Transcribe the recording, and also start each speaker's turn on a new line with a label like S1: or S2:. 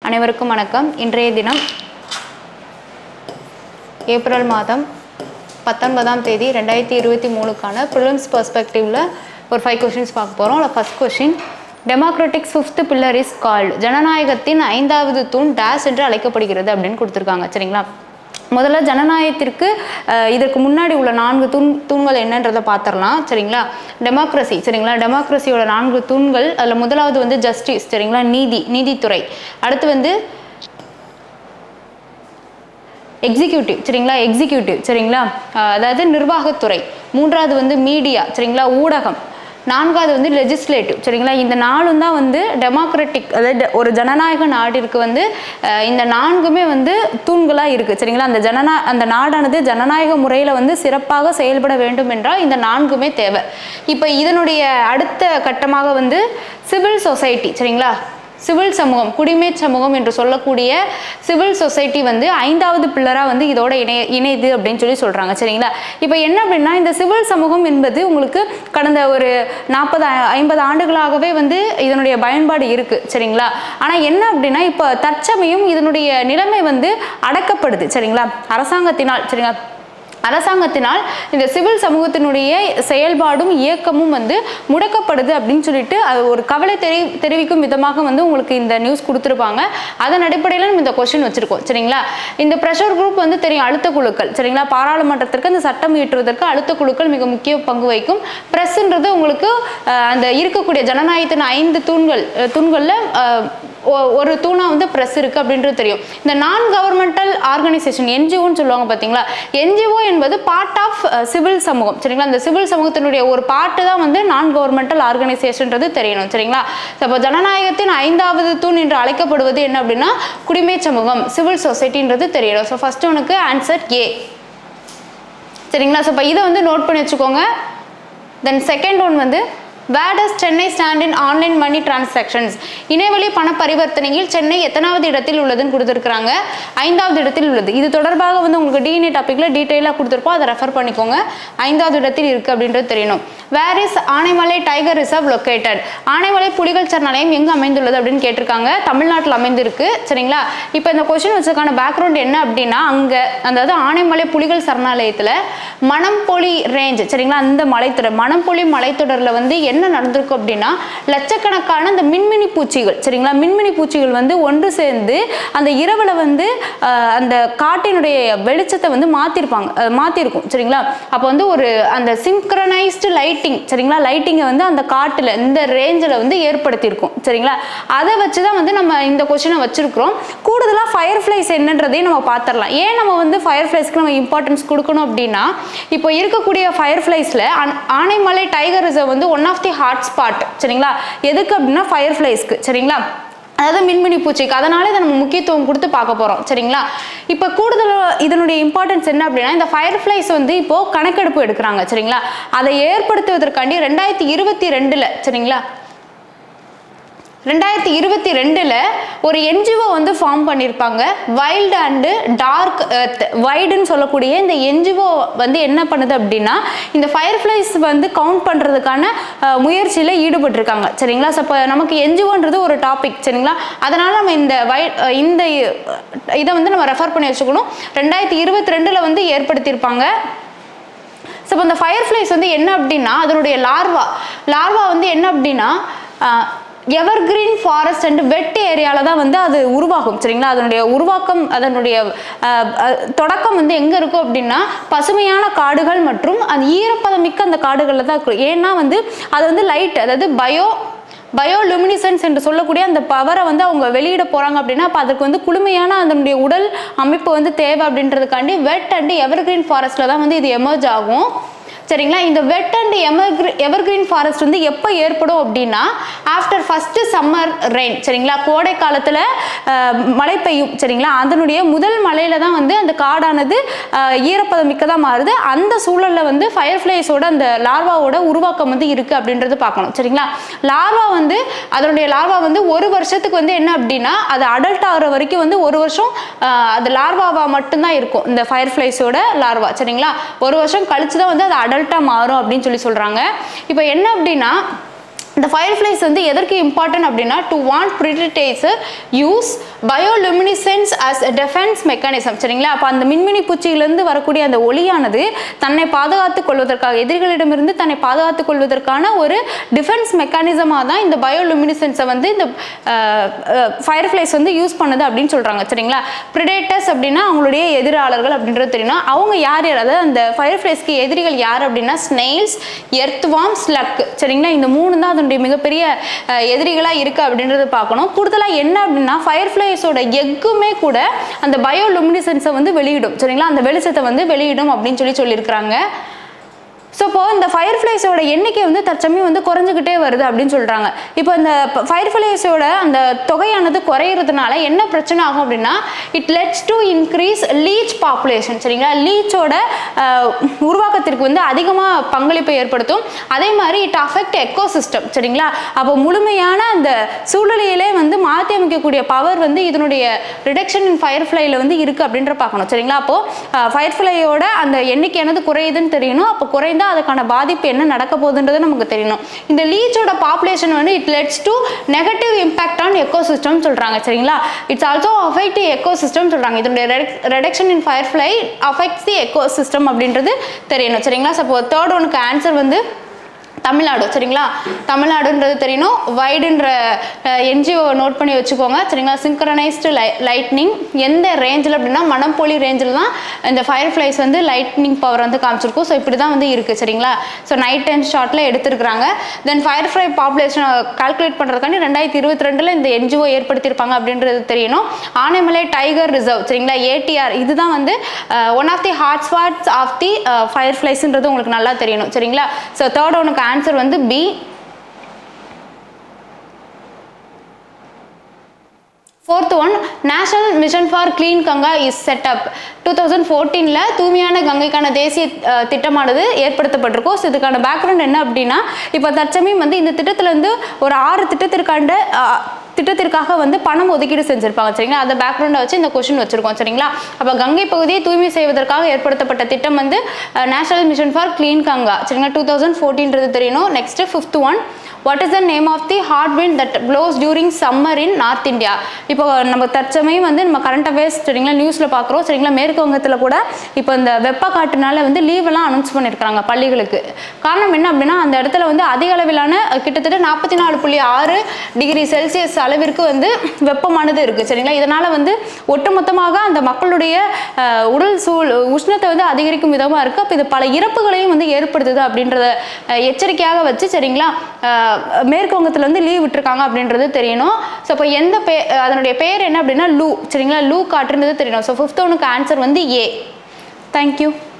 S1: அனைவருக்கும் வணக்கம் இன்றைய தினம் ஏப்ரல் மாதம் பத்தொன்பதாம் தேதி ரெண்டாயிரத்தி இருபத்தி மூணுக்கான ப்ரிலிம்ஸ் பர்ஸ்பெக்டிவில் ஒரு ஃபைவ் கொஷின்ஸ் பார்க்க போகிறோம் அதில் first question democratic fifth pillar is called ஜனநாயகத்தின் ஐந்தாவது தூண் டேஸ் என்று அழைக்கப்படுகிறது அப்படின்னு கொடுத்துருக்காங்க சரிங்களா முதல்ல ஜனநாயகத்திற்கு அஹ், இதற்கு முன்னாடி உள்ள நான்கு தூண் தூண்கள் என்னன்றதை பார்த்துடலாம் சரிங்களா டெமோக்ரஸி சரிங்களா டெமோக்ரஸியோட நான்கு தூண்கள் அதில் முதலாவது வந்து ஜஸ்டிஸ் சரிங்களா நீதி நீதித்துறை அடுத்து வந்து எக்ஸிக்யூட்டிவ் சரிங்களா எக்ஸிக்யூட்டிவ் சரிங்களா அஹ் அதாவது நிர்வாகத்துறை மூன்றாவது வந்து மீடியா சரிங்களா ஊடகம் நான்காவது வந்து லெஜிஸ்லேட்டிவ் சரிங்களா இந்த நாலும் தான் வந்து டெமோக்ராட்டிக் அதாவது ஒரு ஜனநாயக நாட்டிற்கு வந்து அஹ், இந்த நான்குமே வந்து தூண்களாக இருக்குது சரிங்களா அந்த ஜனநா அந்த நாடானது ஜனநாயக முறையில் வந்து சிறப்பாக செயல்பட வேண்டும் என்றால் இந்த நான்குமே தேவை இப்போ இதனுடைய அடுத்த கட்டமாக வந்து சிவில் சொசைட்டி சரிங்களா சிவில் சமூகம் குடிமை சமூகம் என்று சொல்லக்கூடிய சிவில் சொசைட்டி வந்து ஐந்தாவது பில்லராக வந்து இதோட இணைய இணையுது அப்படின்னு சொல்லி சொல்கிறாங்க சரிங்களா இப்போ என்ன அப்படின்னா இந்த சிவில் சமூகம் என்பது உங்களுக்கு கடந்த ஒரு நாற்பது ஐம்பது ஆண்டுகளாகவே வந்து இதனுடைய பயன்பாடு இருக்குது சரிங்களா ஆனால் என்ன அப்படின்னா இப்போ தற்சமயம் இதனுடைய நிலைமை வந்து அடக்கப்படுது சரிங்களா அரசாங்கத்தினால் சரிங்களா அரசாங்கத்தினால் இந்த சிவில் சமூகத்தினுடைய செயல்பாடும் இயக்கமும் வந்து முடக்கப்படுது அப்படின்னு சொல்லிட்டு அது ஒரு கவலை தெரி தெரிவிக்கும் விதமாக வந்து உங்களுக்கு இந்த நியூஸ் கொடுத்துருப்பாங்க அதன் அடிப்படையில் நம்ம இந்த கொஸ்டின் வச்சிருக்கோம் சரிங்களா இந்த ப்ரெஷர் குரூப் வந்து தெரியும் அழுத்த குழுக்கள் சரிங்களா பாராளுமன்றத்திற்கு அந்த சட்டம் இயற்றுவதற்கு அழுத்த குழுக்கள் மிக முக்கிய பங்கு வகிக்கும் ப்ரெஸ்ன்றது உங்களுக்கு அஹ், அந்த இருக்கக்கூடிய ஜனநாயகத்தின் ஐந்து தூண்கள் அஹ், தூண்களில் அஹ், ஒ- ஒரு தூணா வந்து ப்ரெஸ் இருக்கு அப்படின்றது தெரியும் இந்த நான் கவர்மெண்டல் ஆர்கனைசேஷன் என்ஜிஓன்னு சொல்லுவாங்க பார்த்தீங்களா என்ஜிஓ என்பது பார்ட் ஆஃப் சிவில் சமூகம் சரிங்களா இந்த சிவில் சமூகத்தினுடைய ஒரு பார்ட்டு தான் வந்து நான் கவர்மெண்டல் ஆர்கனைசேஷன்ன்றது தெரியணும் சரிங்களா அப்போ ஜனநாயகத்தின் ஐந்தாவது தூண் என்று அழைக்கப்படுவது என்ன அப்படின்னா குடிமை சமூகம் சிவில் சொசைட்டின்றது தெரியணும் ஸோ ஃபர்ஸ்ட் உனக்கு ஆன்சர் ஏ சரிங்களா ஸோ இப்போ இதை வந்து நோட் பண்ணி வச்சுக்கோங்க தென் செகண்ட் ஒன் வந்து where does Chennai stand in online money transactions இணையவழி பண பரிவர்த்தனையில் சென்னை எத்தனாவது இடத்தில் உள்ளதுன்னு கொடுத்துருக்காங்க ஐந்தாவது இடத்தில் உள்ளது இது தொடர்பாக வந்து உங்களுக்கு டிஎன்ஏ டாப்பிக்கில் டீட்டெயிலாக கொடுத்துருப்போம் அதை ரெஃபர் பண்ணிக்கோங்க ஐந்தாவது இடத்தில் இருக்குது அப்படின்றது தெரியணும் where is Anaimalai tiger reserve located Anaimalai புலிகள் சரணாலயம் எங்கே அமைந்துள்ளது அப்படின்னு கேட்டிருக்காங்க தமிழ்நாட்டில் அமைந்திருக்கு சரிங்களா இப்போ இந்த கொஸ்டின் வச்சதுக்கான பேக்ரவுண்ட் என்ன அப்படின்னா அங்கே அதாவது ஆனைமலை புலிகள் சரணாலயத்தில் மணம்பொலி ரேஞ்ச் சரிங்களா அந்த மலைத்தொடர் மணம்பொலி மலைத்தொடரில் வந்து என்ன நடந்திருக்கும் அப்படின்னா லட்சக்கணக்கான அந்த மின்மினி பூச்சிகள் சரிங்களா மின்மினி பூச்சிகள் வந்து ஒன்று சேர்ந்து அந்த இரவில் வந்து ஆஹ், அந்த காட்டினுடைய வெளிச்சத்தை வந்து மாற்றிருப்பாங்க மாற்றிருக்கும் சரிங்களா அப்போ வந்து ஒரு அந்த சிங்க்ரனைஸ்டு லைட்டிங் சரிங்களா லைட்டிங்கை வந்து அந்த காட்டில் இந்த ரேஞ்சில் வந்து ஏற்படுத்தியிருக்கும் சரிங்களா அதை வச்சு தான் வந்து நம்ம இந்த கொஷினை வச்சிருக்கிறோம் கூடுதலாக ஃபயர் ஃப்ளைஸ் என்னன்றதையும் நம்ம பார்த்துடலாம் ஏன் நம்ம வந்து ஃபயர் ஃப்ளைஸ்க்கு நம்ம இம்பார்ட்டன்ஸ் கொடுக்கணும் அப்படின்னா இப்போ இருக்கக்கூடிய ஃபயர் ஃப்ளைஸில் ஆனைமலை டைகர் ரிசர்வ் வந்து one of the hot spot சரிங்களா எதுக்கு அப்படின்னா ஃபயர் ஃப்ளைஸ்க்கு சரிங்களா அதாவது மின்மினி பூச்சிக்கு அதனால இதை நம்ம முக்கியத்துவம் கொடுத்து பார்க்க போகிறோம் சரிங்களா இப்போ கூடுதல் இதனுடைய இம்பார்ட்டன்ஸ் என்ன அப்படின்னா இந்த ஃபயர் ஃப்ளைஸ் வந்து இப்போ கணக்கெடுப்பு எடுக்கிறாங்க சரிங்களா அதை ஏற்படுத்துவதற்காண்டி ரெண்டாயிரத்தி இருபத்தி ரெண்டில் சரிங்களா ரெண்டாயிரத்தி இருபத்தி ரெண்டில் ஒரு என்ஜிஓ வந்து ஃபார்ம் பண்ணியிருப்பாங்க வைல்டு அண்டு டார்க் எர்த் வைடுன்னு சொல்லக்கூடிய இந்த என்ஜிஓ வந்து என்ன பண்ணுது அப்படின்னா இந்த ஃபயர் ஃப்ளைஸ் வந்து கவுண்ட் பண்ணுறதுக்கான முயற்சியில் ஈடுபட்டிருக்காங்க சரிங்களா ஸோ இப்போ நமக்கு என்ஜிஓன்றது ஒரு டாபிக் சரிங்களா அதனால் நம்ம இந்த வை அஹ் இந்த இதை வந்து நம்ம ரெஃபர் பண்ணி வச்சுக்கணும் ரெண்டாயிரத்தி இருபத்தி ரெண்டில் வந்து ஏற்படுத்தியிருப்பாங்க ஸோ இப்போ இந்த ஃபயர் ஃப்ளைஸ் வந்து என்ன அப்படின்னா அதனுடைய லார்வா லார்வா வந்து என்ன அப்படின்னா எவர்கிரீன் ஃபாரஸ்ட் அண்ட் வெட் ஏரியாவில் தான் வந்து அது உருவாகும் சரிங்களா அதனுடைய உருவாக்கம் அதனுடைய அஹ், அஹ், தொடக்கம் வந்து எங்கே இருக்கும் அப்படின்னா பசுமையான காடுகள் மற்றும் அந்த ஈரப்பதமிக்க அந்த காடுகளில் தான் இருக்கும் ஏன்னா வந்து அது வந்து லைட் அதாவது பயோ பயோலுமினிசன்ஸ் என்று சொல்லக்கூடிய அந்த பவரை வந்து அவங்க வெளியிட போகிறாங்க அப்படின்னா அப்போ அதுக்கு வந்து குளுமையான அதனுடைய உடல் அமைப்பு வந்து தேவை அப்படின்றதுக்காண்டி வெட் அண்ட் எவர்கிரீன் ஃபாரஸ்ட்டில் தான் வந்து இது எமர்ஜ் ஆகும் சரிங்களா இந்த வெட் அண்ட் எமர்கிரி எவர்கிரீன் ஃபாரஸ்ட் வந்து எப்போ ஏற்படும் அப்படின்னா ஆஃப்டர் ஃபஸ்ட்டு சம்மர் ரெயின் சரிங்களா கோடை காலத்தில் மழை பெய்யும் சரிங்களா அதனுடைய முதல் மழையில தான் வந்து அந்த காடானது அஹ், ஈரப்பதம் மிக்கதாக மாறுது அந்த சூழலில் வந்து ஃபயர் ஃப்ளைஸோட அந்த லார்வாவோட உருவாக்கம் வந்து இருக்குது அப்படின்றது பார்க்கணும் சரிங்களா லார்வா வந்து அதனுடைய லார்வா வந்து ஒரு வருஷத்துக்கு வந்து என்ன அப்படின்னா அது அடல்ட் ஆகிற வரைக்கும் வந்து ஒரு வருஷம் அஹ், அது லார்வாவா மட்டும்தான் இருக்கும் இந்த ஃபயர் ஃப்ளைஸோட லார்வா சரிங்களா ஒரு வருஷம் கழிச்சு தான் வந்து அது அடல்ட்டாக மாறும் அப்படின்னு சொல்லி சொல்கிறாங்க இப்போ என்ன அப்படின்னா இந்த ஃபயர்ஃப்ளைஸ் வந்து எதற்கு இம்பார்ட்டன்ட் அப்படின்னா to want predators use bioluminescence as defence mechanism சரிங்களா அப்போ அந்த மின்மினி பூச்சியிலிருந்து வரக்கூடிய அந்த ஒளியானது தன்னை பாதுகாத்துக் கொள்வதற்காக எதிரிகளிடமிருந்து தன்னை பாதுகாத்துக் கொள்வதற்கான ஒரு டிஃபென்ஸ் மெக்கானிசமாக தான் இந்த பயோலுமினிசென்ஸை வந்து இந்த ஃபயர்ஃப்ளைஸ் வந்து யூஸ் பண்ணுது அப்படின்னு சொல்கிறாங்க சரிங்களா ப்ரிடேட்டர்ஸ் அப்படின்னா அவங்களுடைய எதிராளர்கள் அப்படின்றது தெரியும் அவங்க யார் யார் அதாவது அந்த ஃபயர்ஃப்ளைஸ்க்கு எதிரிகள் யார் அப்படின்னா ஸ்னெயில்ஸ் எர்த்வாம் ஸ்லக் சரிங்களா இந்த மூணு தான் அதனுடைய மிகப்பெரிய அஹ், எதிரிகளா இருக்கு அப்படின்றத பார்க்கணும் கூடுதலாக என்ன அப்படின்னா ஃபயர்ஃப்ளைஸோட எக்குமே கூட அந்த பயோலுமினிசென்ஸை வந்து வெளியிடும் சரிங்களா அந்த வெளிச்சத்தை வந்து வெளியிடும் அப்படின்னு சொல்லி சொல்லியிருக்கிறாங்க ஸோ இப்போ இந்த ஃபயர்ஃப்ளைஸோட எண்ணிக்கை வந்து தற்சமயம் வந்து குறைஞ்சிக்கிட்டே வருது அப்படின்னு சொல்கிறாங்க இப்போ இந்த ஃபயர்ஃப்ளைஸோட அந்த தொகையானது குறையிறதுனால என்ன பிரச்சனை ஆகும் அப்படின்னா it leads to increase leech population சரிங்களா லீச்சோட உருவாக்கத்திற்கு வந்து அதிகமாக பங்களிப்பை ஏற்படுத்தும் அதே மாதிரி இட் அஃபெக்ட் எக்கோசிஸ்டம் சரிங்களா அப்போ முழுமையான அந்த சூழ்நிலையிலே வந்து மாற்றி அமைக்கக்கூடிய பவர் வந்து இதனுடைய ரிடக்ஷன் இன் ஃபயர்ஃப்ளைல வந்து இருக்குது அப்படின்ற பார்க்கணும் சரிங்களா அப்போது ஃபயர்ஃப்ளையோட அந்த எண்ணிக்கையானது குறையுதுன்னு தெரியணும் அப்போ குறைந்தா அதுக்கான பாதிப்பு என்ன நடக்க போகுதுன்றது நமக்கு தெரியணும் இந்த லீச்சோட பாப்புலேஷன் வந்து it leads to negative impact on ecosystem சொல்கிறாங்க சரிங்களா இட்ஸ் ஆல்சோ அஃபெக்ட் எக்கோசிஸ்டம் சொல்கிறாங்க இதனுடைய reduction in firefly affects the ecosystem அப்படின்றது தெரியணும் சரிங்களா சப்போ தேர்ட் ஒனுக்கு ஆன்சர் வந்து தமிழ்நாடு சரிங்களா தமிழ்நாடுன்றது தெரியணும் வைடுன்ற என்ஜிஓ நோட் பண்ணி வச்சுக்கோங்க சரிங்களா சிங்க்ரனைஸ்டு லை லைட்னிங் எந்த ரேஞ்சில் அப்படின்னா மணப்பொலி ரேஞ்சில் தான் இந்த ஃபயர் ஃப்ளைஸ் வந்து லைட்னிங் பவர் வந்து காமிச்சிருக்கும் ஸோ இப்படி தான் வந்து இருக்குது சரிங்களா ஸோ நைட் அண்ட் ஷார்ட்டில் எடுத்திருக்கிறாங்க தென் ஃபயர் ஃப்ளை பாப்புலேஷனை கால்குலேட் பண்ணுறதுக்காண்டி ரெண்டாயிரத்தி இருபத்தி ரெண்டில் இந்த என்ஜிஓ ஏற்படுத்தியிருப்பாங்க அப்படின்றது தெரியணும் ஆனைமலை டைகர் ரிசர்வ் சரிங்களா ஏடிஆர் இதுதான் வந்து one of the hot spots of the fire ஃப்ளைஸ்ன்றது உங்களுக்கு நல்லா தெரியணும் சரிங்களா ஸோ தேர்ட் ஒனுக்கு ஆன்சர் வந்து B fourth one national mission for clean Ganga is set up two thousand ஃபோர்டீனில் தூய்மையான கங்கைக்கான தேசிய அஹ், திட்டமானது ஏற்படுத்தப்பட்டிருக்கும் ஸோ இதுக்கான பேக்ரவுண்ட் என்ன அப்படின்னா இப்போ தற்சமயம் வந்து இந்த திட்டத்துலேருந்து ஒரு ஆறு திட்டத்திற்காண்ட அஹ், திட்டத்திற்காக வந்து பணம் ஒதுக்கீடு செஞ்சிருப்பாங்க சரிங்களா அந்த பேக்ரவுண்டை வச்சு இந்த கொஷின் வச்சிருக்கோம் சரிங்களா அப்போ கங்கை பகுதியை தூய்மை செய்வதற்காக ஏற்படுத்தப்பட்ட திட்டம் வந்து national mission for clean Ganga சரிங்களா டூ தௌசண்ட் ஃபோர்டீன்றது தெரியணும் next fifth one what is the name of the hot wind that blows during summer in north India இப்போ நம்ம தற்சமயம் வந்து நம்ம கரண்ட் அஃபேர்ஸ் சரிங்களா நியூஸில் பார்க்குறோம் சரிங்களா மேற்கு வங்கத்தில் கூட இப்போ இந்த வெப்ப காட்டுனால வந்து லீவெல்லாம் அனௌன்ஸ் பண்ணியிருக்காங்க பள்ளிகளுக்கு காரணம் என்ன அப்படின்னா அந்த இடத்துல வந்து அதிக அளவிலான அஹ், கிட்டத்தட்ட நாற்பத்தி நாலு புள்ளி ஆறு டிகிரி செல்சியஸ் அளவிற்கு வந்து வெப்பமானது இருக்குது சரிங்களா இதனால் வந்து ஒட்டுமொத்தமாக அந்த மக்களுடைய அஹ், உடல் சூழ் உஷ்ணத்தை வந்து அதிகரிக்கும் விதமாக இருக்குது அப்போ இது பல இறப்புகளையும் வந்து ஏற்படுத்துது அப்படின்றத அஹ், எச்சரிக்கையாக வச்சு சரிங்களா அஹ், மேற்கு வங்கத்தில் வந்து லீவ் விட்டுருக்காங்க அப்படின்றது தெரியணும் ஸோ இப்போ எந்த பே அதனுடைய பேர் என்ன அப்படின்னா லூ சரிங்களா லூ காற்றுன்றது தெரியணும் ஸோ ஃபிஃப்த் ஒனுக்கு ஆன்சர் வந்து ஏ தேங்க்யூ